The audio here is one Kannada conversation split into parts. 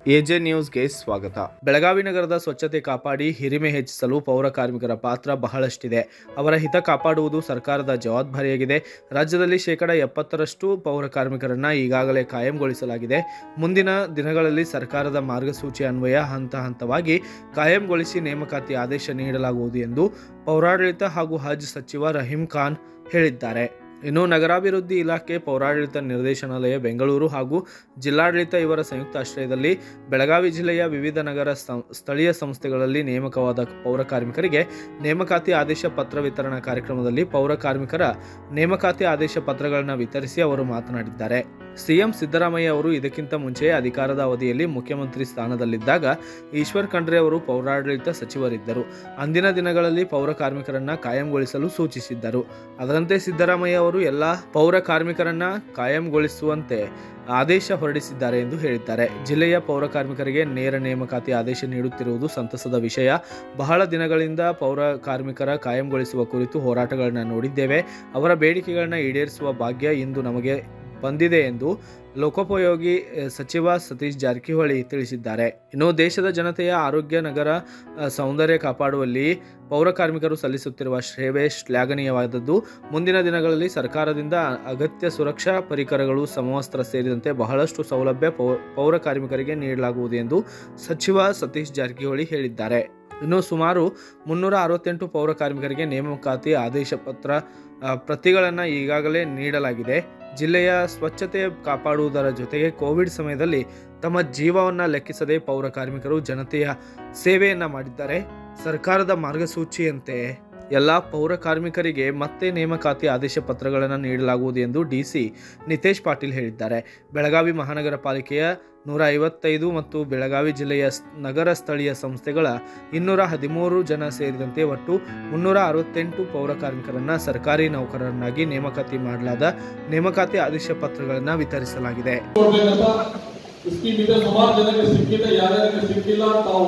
ಎಜೆ ನ್ಯೂಸ್ಗೆ ಸ್ವಾಗತ ಬೆಳಗಾವಿ ನಗರದ ಸ್ವಚ್ಛತೆ ಕಾಪಾಡಿ ಹಿರಿಮೆ ಹೆಚ್ಚಿಸಲು ಪೌರ ಕಾರ್ಮಿಕರ ಪಾತ್ರ ಬಹಳಷ್ಟಿದೆ ಅವರ ಹಿತ ಕಾಪಾಡುವುದು ಸರ್ಕಾರದ ಜವಾಬ್ದಾರಿಯಾಗಿದೆ ರಾಜ್ಯದಲ್ಲಿ ಶೇಕಡ ಎಪ್ಪತ್ತರಷ್ಟು ಪೌರ ಕಾರ್ಮಿಕರನ್ನ ಈಗಾಗಲೇ ಕಾಯಂಗೊಳಿಸಲಾಗಿದೆ ಮುಂದಿನ ದಿನಗಳಲ್ಲಿ ಸರ್ಕಾರದ ಮಾರ್ಗಸೂಚಿ ಅನ್ವಯ ಹಂತ ಹಂತವಾಗಿ ಕಾಯಂಗೊಳಿಸಿ ನೇಮಕಾತಿ ಆದೇಶ ನೀಡಲಾಗುವುದು ಎಂದು ಪೌರಾಡಳಿತ ಹಾಗೂ ಹಜ್ ಸಚಿವ ರಹೀಂ ಖಾನ್ ಹೇಳಿದ್ದಾರೆ ಇನ್ನು ನಗರಾಭಿವೃದ್ಧಿ ಇಲಾಖೆ ಪೌರಾಡಳಿತ ನಿರ್ದೇಶನಾಲಯ ಬೆಂಗಳೂರು ಹಾಗೂ ಜಿಲ್ಲಾಡಳಿತ ಇವರ ಸಂಯುಕ್ತ ಆಶ್ರಯದಲ್ಲಿ ಬೆಳಗಾವಿ ಜಿಲ್ಲೆಯ ವಿವಿಧ ನಗರ ಸಂ- ಸ್ಥಳೀಯ ಸಂಸ್ಥೆಗಳಲ್ಲಿ ನೇಮಕವಾದ ಪೌರ ಕಾರ್ಮಿಕರಿಗೆ ನೇಮಕಾತಿ ಆದೇಶ ಪತ್ರ ವಿತರಣಾ ಕಾರ್ಯಕ್ರಮದಲ್ಲಿ ಪೌರ ಕಾರ್ಮಿಕರ ನೇಮಕಾತಿ ಆದೇಶ ಪತ್ರಗಳನ್ನು ವಿತರಿಸಿ ಅವರು ಮಾತನಾಡಿದ್ದಾರೆ ಸಿಎಂ ಸಿದ್ದರಾಮಯ್ಯ ಅವರು ಇದಕ್ಕಿಂತ ಮುಂಚೆ ಅಧಿಕಾರದ ಅವಧಿಯಲ್ಲಿ ಮುಖ್ಯಮಂತ್ರಿ ಸ್ಥಾನದಲ್ಲಿದ್ದಾಗ ಈಶ್ವರ್ ಖಂಡ್ರೆ ಅವರು ಪೌರಾಡಳಿತ ಸಚಿವರಿದ್ದರು ಅಂದಿನ ದಿನಗಳಲ್ಲಿ ಪೌರ ಕಾರ್ಮಿಕರನ್ನ ಕಾಯಂಗೊಳಿಸಲು ಸೂಚಿಸಿದ್ದರು ಅದರಂತೆ ಸಿದ್ದರಾಮಯ್ಯ ಅವರು ಎಲ್ಲ ಪೌರ ಕಾರ್ಮಿಕರನ್ನ ಕಾಯಂಗೊಳಿಸುವಂತೆ ಆದೇಶ ಹೊರಡಿಸಿದ್ದಾರೆ ಎಂದು ಹೇಳಿದ್ದಾರೆ ಜಿಲ್ಲೆಯ ಪೌರ ಕಾರ್ಮಿಕರಿಗೆ ನೇರ ನೇಮಕಾತಿ ಆದೇಶ ನೀಡುತ್ತಿರುವುದು ಸಂತಸದ ವಿಷಯ ಬಹಳ ದಿನಗಳಿಂದ ಪೌರ ಕಾರ್ಮಿಕರ ಕಾಯಂಗೊಳಿಸುವ ಕುರಿತು ಹೋರಾಟಗಳನ್ನು ನೋಡಿದ್ದೇವೆ ಅವರ ಬೇಡಿಕೆಗಳನ್ನ ಈಡೇರಿಸುವ ಭಾಗ್ಯ ಇಂದು ನಮಗೆ ಬಂದಿದೆ ಎಂದು ಲೋಕೋಪಯೋಗಿ ಅ, ಸಚಿವ ಸತೀಶ್ ಜಾರಕಿಹೊಳಿ ತಿಳಿಸಿದ್ದಾರೆ ಇನ್ನು ದೇಶದ ಜನತೆಯ ಆರೋಗ್ಯ ನಗರ ಅ, ಸೌಂದರ್ಯ ಕಾಪಾಡುವಲ್ಲಿ ಪೌರ ಕಾರ್ಮಿಕರು ಸಲ್ಲಿಸುತ್ತಿರುವ ಸೇವೆ ಶ್ಲಾಘನೀಯವಾದದ್ದು ಮುಂದಿನ ದಿನಗಳಲ್ಲಿ ಸರ್ಕಾರದಿಂದ ಅಗತ್ಯ ಸುರಕ್ಷಾ ಪರಿಕರಗಳು ಸಮವಸ್ತ್ರ ಸೇರಿದಂತೆ ಬಹಳಷ್ಟು ಸೌಲಭ್ಯ ಪೌ- ಪೌರ ಕಾರ್ಮಿಕರಿಗೆ ನೀಡಲಾಗುವುದು ಎಂದು ಸಚಿವ ಸತೀಶ್ ಜಾರಕಿಹೊಳಿ ಹೇಳಿದ್ದಾರೆ ಇನ್ನು ಸುಮಾರು ಮುನ್ನೂರ ಅರವತ್ತೆಂಟು ಪೌರ ಕಾರ್ಮಿಕರಿಗೆ ನೇಮಕಾತಿ ಆದೇಶ ಪತ್ರ ಪ್ರತಿಗಳನ್ನು ಈಗಾಗಲೇ ನೀಡಲಾಗಿದೆ ಜಿಲ್ಲೆಯ ಸ್ವಚ್ಛತೆ ಕಾಪಾಡುವುದರ ಜೊತೆಗೆ ಕೋವಿಡ್ ಸಮಯದಲ್ಲಿ ತಮ್ಮ ಜೀವವನ್ನು ಲೆಕ್ಕಿಸದೆ ಪೌರ ಕಾರ್ಮಿಕರು ಜನತೆಯ ಸೇವೆಯನ್ನ ಮಾಡಿದ್ದಾರೆ ಸರ್ಕಾರದ ಮಾರ್ಗಸೂಚಿಯಂತೆ ಎಲ್ಲ ಪೌರ ಕಾರ್ಮಿಕರಿಗೆ ಮತ್ತೆ ನೇಮಕಾತಿ ಆದೇಶ ಪತ್ರಗಳನ್ನು ನೀಡಲಾಗುವುದು ಎಂದು ಡಿಸಿ ನಿತೇಶ್ ಪಾಟೀಲ್ ಹೇಳಿದ್ದಾರೆ ಬೆಳಗಾವಿ ಮಹಾನಗರ ಪಾಲಿಕೆಯ ನೂರ ಐವತ್ತೈದು ಮತ್ತು ಬೆಳಗಾವಿ ಜಿಲ್ಲೆಯ ಸ್- ನಗರ ಸ್ಥಳೀಯ ಸಂಸ್ಥೆಗಳ ಇನ್ನೂರ ಹದಿಮೂರು ಜನ ಸೇರಿದಂತೆ ಒಟ್ಟು ಮುನ್ನೂರ ಅರವತ್ತೆಂಟು ಪೌರ ಕಾರ್ಮಿಕರನ್ನ ಸರ್ಕಾರಿ ನೌಕರರನ್ನಾಗಿ ನೇಮಕಾತಿ ಮಾಡಲಾದ ನೇಮಕಾತಿ ಆದೇಶ ಪತ್ರಗಳನ್ನು ವಿತರಿಸಲಾಗಿದೆ ಕೊಡ್ಬೇಕಂತ ಸ್ಕೀಮ್ ಇದೆ ಸುಮಾರು ಜನಕ್ಕೆ ಸಿಕ್ಕಿದೆ ಯಾರ್ಯಾರಿಗೆ ಸಿಕ್ಕಿಲ್ಲ ತಾವು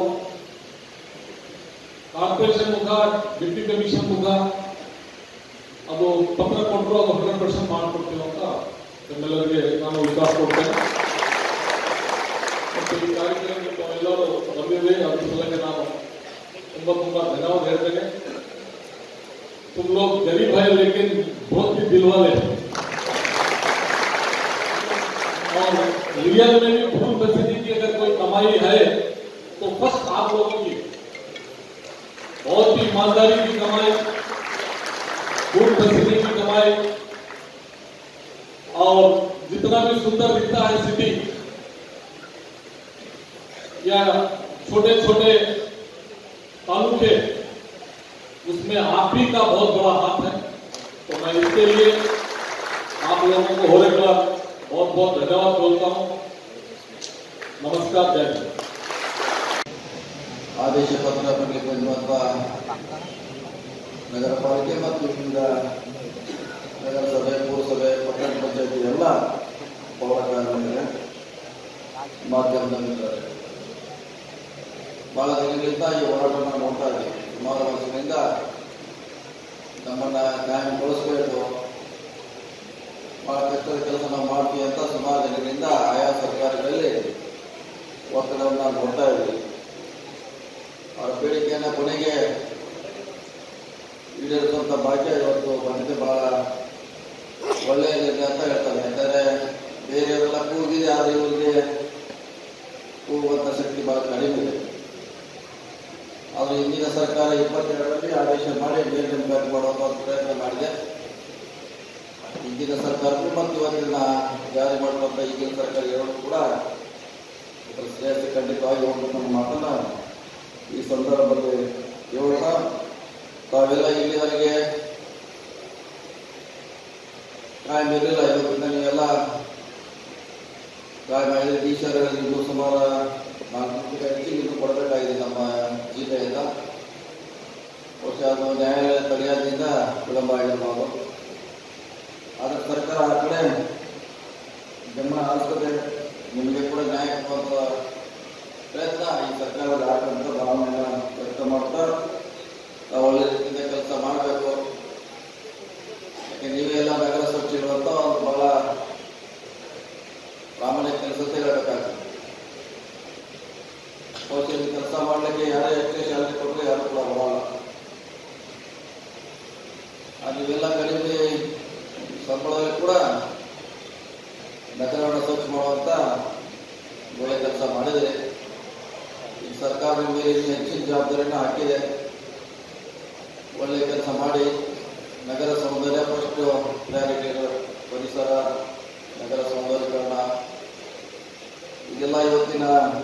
ಕಾರ್ಪೊರೇಷನ್ ಮುಖ ಡಿಪ್ಟಿ ಕಮಿಷನ್ ಮುಖ ಅದು ಪತ್ರ ಕೊಟ್ಟರು ಅದು ಹಂಡ್ರೆಡ್ ಪರ್ಸೆಂಟ್ ಮಾಡ್ಕೊಡ್ತೀವಿ ಅಂತ ನಿಮ್ಮೆಲ್ಲರಿಗೆ ನಾನು ವಿಶ್ವಾಸ ಕೊಡ್ತೇನೆ ಮತ್ತು ಈ ಕಾರ್ಯಕ್ರಮಕ್ಕೆ ತಾವೆಲ್ಲರೂ ಬಂದಿದೆ ಅದ್ರ ಸಲುವಾಗಿ ನಾನು ತುಂಬಾ ತುಂಬಾ ಧನ್ಯವಾದ ಹೇಳ್ತೇನೆ तुम लोग गरीब है लेकिन बहुत ही दिल वाले हैं और रियल में भी फूल फैसिलिटी की अगर कोई कमाई है तो फर्स्ट आप लोगों की बहुत ही ईमानदारी की कमाई फूल फैसिलिटी की कमाई और जितना भी सुंदर दिखता है सिटी या छोटे छोटे तालुके उसमें आप ही का बहुत बड़ा हाथ है तो मैं इसके लिए आप लोगों को होने का बहुत बहुत धन्यवाद बोलता हूँ नमस्कार जय हिंद ಆದೇಶ ಪತ್ರ ಬರಲಿಕ್ಕೆ ಬಂದಿರುವಂಥ ನಗರ ಪಾಲಿಕೆ ಮತ್ತು ವಿವಿಧ ನಗರಸಭೆ ಪುರಸಭೆ ಪಟ್ಟಣ ಪಂಚಾಯತಿ ಎಲ್ಲ ಪೌರ ಕಾರ್ಮಿಕರೇ ಮಾಧ್ಯಮದ ಮಿತ್ರರೇ ಬಹಳ ದಿನಗಳಿಂದ ಈ ಹೋರಾಟವನ್ನು ನೋಡ್ತಾ ಇದ್ದೀವಿ ಸುಮಾರು ವರ್ಷಗಳಿಂದ ನಮ್ಮನ್ನ ಕಾಯಂಗೊಳಿಸಬೇಕು ಬಹಳ ಕಷ್ಟದ ಕೆಲಸ ನಾವು ಮಾಡ್ತೀವಿ ಅಂತ ಸುಮಾರು ದಿನಗಳಿಂದ ಆಯಾ ಸರ್ಕಾರಗಳಲ್ಲಿ ಒತ್ತಡವನ್ನು ನೋಡ್ತಾ ಇದ್ದೀವಿ ಅವರ ಬೇಡಿಕೆಯನ್ನು ಕೊನೆಗೆ ಈಡೇರಿಸುವಂತ ಭಾಗ್ಯ ಇವತ್ತು ಬಂದಿದೆ ಬಹಳ ಒಳ್ಳೆಯದಿದೆ ಅಂತ ಹೇಳ್ತಾರೆ ಯಾಕಂದ್ರೆ ಬೇರೆಯವರೆಲ್ಲ ಕೂಗಿದೆ ಆದರೆ ಇವರಿಗೆ ಕೂಗುವಂತ ಶಕ್ತಿ ಬಹಳ ಕಡಿಮೆ ಇದೆ ಆದರೆ ಇಂದಿನ ಸರ್ಕಾರ ಇಪ್ಪತ್ತೆರಡರಲ್ಲಿ ಆದೇಶ ಮಾಡಿ ಬೇರೆ ನೇಮಕಾತಿ ಮಾಡುವಂತ ಒಂದು ಪ್ರಯತ್ನ ಮಾಡಿದೆ ಹಿಂದಿನ ಸರ್ಕಾರಕ್ಕೂ ಮತ್ತು ಇವತ್ತಿನ ಜಾರಿ ಮಾಡುವಂತ ಈಗಿನ ಸರ್ಕಾರ ಎರಡೂ ಕೂಡ ಇದರ ಶ್ರೇಯಸ್ಸು ಖಂಡಿತವಾಗಿ ಹೋಗ್ಬೇಕು ಅನ್ನೋ ಮಾತನ್ನ ಈ ಸಂದರ್ಭದಲ್ಲಿ ಹೇಳೋಣ ತಾವೆಲ್ಲ ಇಲ್ಲಿವರೆಗೆ ಕಾಯಂ ಇರಲಿಲ್ಲ ಇವತ್ತಿನ ನೀವೆಲ್ಲ ಕಾಯಂ ಆಗಿದೆ ಟೀಚರ್ಗಳಲ್ಲಿ ಇನ್ನೂ ಸುಮಾರು ನಾಲ್ಕು ತಿಂಗಳ ಹೆಚ್ಚಿಗೆ ಇನ್ನೂ ಕೊಡಬೇಕಾಗಿದೆ ನಮ್ಮ ಜಿಲ್ಲೆಯಿಂದ ಬಹುಶಃ ಅದು ನ್ಯಾಯಾಲಯ ತಡೆಯೋದ್ರಿಂದ ವಿಳಂಬ ಆಗಿರ್ಬೋದು ಆದರೆ ಸರ್ಕಾರ ಆ ಕಡೆ ಗಮನ ಹರಿಸ್ತದೆ ನಿಮಗೆ ಕೂಡ ನ್ಯಾಯ ಕೊಡುವಂಥ ಪ್ರಯತ್ನ ಈ ಸರ್ಕಾರದ ಆಡಳಿತ ಭಾವನೆಯನ್ನ ವ್ಯಕ್ತ ಮಾಡ್ತಾ ನಾವು ಒಳ್ಳೆ ರೀತಿಯಿಂದ ಕೆಲಸ ಮಾಡಬೇಕು ಯಾಕೆ ನೀವೇ ಎಲ್ಲ ನಗರ ಸ್ವಚ್ಛ ಇರುವಂತ ಒಂದು ಬಹಳ ಪ್ರಾಮಾಣಿಕ ಕೆಲಸத்தை ಹೇಳ್ಬೇಕಾಗ್ತದೆ ಕೂಡ ನಗರವನ್ನು ಸ್ವಚ್ಛ ಮಾಡುವಂತ ಒಳ್ಳೆ ಕೆಲಸ ಮಾಡಿದರೆ ಈ ಸರ್ಕಾರದ ಮೇಲೆ ಇನ್ನೂ ಹೆಚ್ಚಿನ ಜವಾಬ್ದಾರಿಯನ್ನು ಹಾಕಿದೆ ಒಳ್ಳೆ ಕೆಲಸ ಮಾಡಿ ನಗರ ಸೌಂದರ್ಯ ಫಸ್ಟ್ ಪ್ರಯಾರಿಟಿಗಳು ಪರಿಸರ ನಗರ ಸೌಂದರ್ಯೀಕರಣ ಇದೆಲ್ಲ ಇವತ್ತಿನ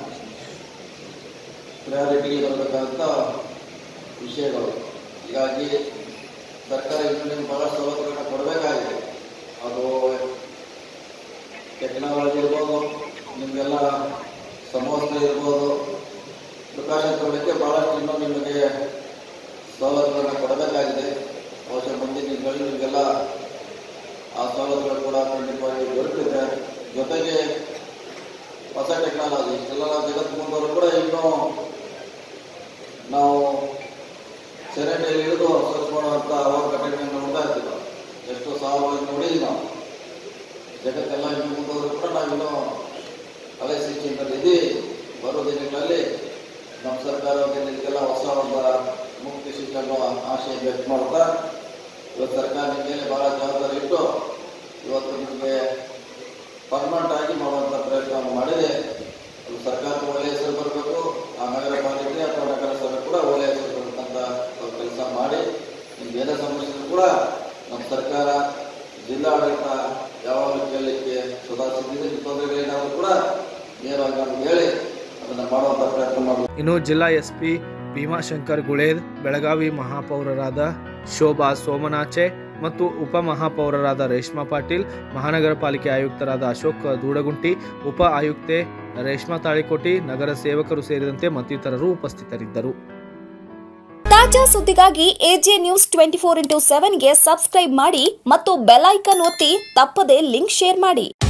ಪ್ರಯಾರಿಟಿಗೆ ಬರಬೇಕಾದಂಥ ವಿಷಯಗಳು ಹೀಗಾಗಿ ಸರ್ಕಾರ ಇನ್ನೂ ನಿಮ್ಗೆ ಬಹಳ ಸವಲತ್ತುಗಳನ್ನ ಕೊಡಬೇಕಾಗಿದೆ ಅದು ಟೆಕ್ನಾಲಜಿ ಇರ್ಬೋದು ನಿಮಗೆಲ್ಲ ಸಮವಸ್ತ್ರ ಇರ್ಬೋದು ಪ್ರಿಕಾಷನ್ ಕೊಡಲಿಕ್ಕೆ ಭಾಳಷ್ಟು ಇನ್ನೂ ನಿಮಗೆ ಸವಲತ್ತುಗಳನ್ನ ಕೊಡಬೇಕಾಗಿದೆ ಬಹುಶಃ ಮುಂದಿನ ದಿನಗಳಲ್ಲಿ ನಿಮಗೆಲ್ಲ ಆ ಸವಲತ್ತುಗಳು ಕೂಡ ಖಂಡಿತವಾಗಿ ದೊರಕಿದೆ ಜೊತೆಗೆ ಹೊಸ ಟೆಕ್ನಾಲಜಿ ಇಷ್ಟೆಲ್ಲ ನಾವು ಜಗತ್ತು ಮುಂದವರು ಕೂಡ ಇನ್ನೂ ನಾವು ಚರಂಡಿಯಲ್ಲಿ ಇಳಿದು ಸ್ವಚ್ಛ ಮಾಡುವಂಥ ಹಲವಾರು ಘಟನೆಗಳನ್ನು ನೋಡ್ತಾ ಇರ್ತೀವಿ ನಾವು. ಎಷ್ಟೋ ಸಾವಿರ ನೋಡಿದ್ವಿ ನಾವು ಜಗತ್ತೆಲ್ಲ ಇನ್ನು ಮುಂದವರು ಕೂಡ ನಾವಿನ್ನೂ ಹಳೆ ಸಿಸ್ಟಮ್ನಲ್ಲಿ ಇದ್ದೀವಿ ಬರೋ ದಿನಗಳಲ್ಲಿ ನಮ್ಮ ಸರ್ಕಾರ ಇದಕ್ಕೆಲ್ಲ ಹೊಸ ಒಂದು ಮುಕ್ತಿ ಸಿಕ್ಕನ್ನು ಆಶೆ ವ್ಯಕ್ತ ಮಾಡ್ತಾ ಇವತ್ತು ಸರ್ಕಾರ ನಿಮ್ಮ ಮೇಲೆ ಬಹಳ ಜವಾಬ್ದಾರಿ ಇಟ್ಟು ಇವತ್ತು ನಿಮಗೆ ಪರ್ಮನೆಂಟ್ ಆಗಿ ಮಾಡುವಂಥ ಪ್ರಯತ್ನವನ್ನು ಮಾಡಿದೆ ಅದು ಸರ್ಕಾರಕ್ಕೆ ಒಳ್ಳೆಯ ಹೆಸರು ಬರಬೇಕು ಆ ನಗರ ಪಾಲಿಕೆ ಅಥವಾ ನಗರ ಸಭೆ ಕೂಡ ಒಳ್ಳೆಯ ಹೆಸರು ಬರಬೇಕಂತ ಕೆಲಸ ಮಾಡಿ ನಿಮ್ಗೆ ಏನೇ ಸಮಸ್ಯೆ ಇದ್ರೂ ಕೂಡ ನಮ್ಮ ಸರ್ಕಾರ ಜಿಲ್ಲಾಡಳಿತ ಯಾವಾಗಲೂ ಕೇಳಲಿಕ್ಕೆ ಸದಾ ಸಿದ್ಧಿದೆ ನಿಮ್ಮ ತೊಂದರೆಗಳೇನಾದರೂ ಕೂಡ ನೇರವಾಗಿ ನಮ್ಗೆ ಹೇಳಿ ಅದನ್ನು ಮಾಡುವಂಥ ಪ್ರಯತ್ನ ಮಾಡಬೇಕು ಇನ್ನು ಜಿಲ್ಲಾ ಎಸ್ಪಿ ಭೀಮಾಶಂಕರ್ ಗುಳೇದ್ ಬೆಳಗಾವಿ ಮಹಾಪೌರರಾದ ಶೋಭಾ ಸೋಮನಾಚೆ ಮತ್ತು ಉಪಮಹಾಪೌರರಾದ ರೇಷ್ಮಾ ಪಾಟೀಲ್ ಮಹಾನಗರ ಪಾಲಿಕೆ ಆಯುಕ್ತರಾದ ಅಶೋಕ್ ದೂಡಗುಂಟಿ ಉಪ ಆಯುಕ್ತೆ ರೇಷ್ಮಾ ತಾಳಿಕೋಟಿ ನಗರ ಸೇವಕರು ಸೇರಿದಂತೆ ಮತ್ತಿತರರು ಉಪಸ್ಥಿತರಿದ್ದರು ತಾಜಾ ಸುದ್ದಿಗಾಗಿ AJ news twenty four into ಸೆವೆನ್ಗೆ ಸಬ್ಸ್ಕ್ರೈಬ್ ಮಾಡಿ ಮತ್ತು ಬೆಲ್ ಐಕನ್ ಒತ್ತಿ ತಪ್ಪದೇ ಲಿಂಕ್ ಶೇರ್ ಮಾಡಿ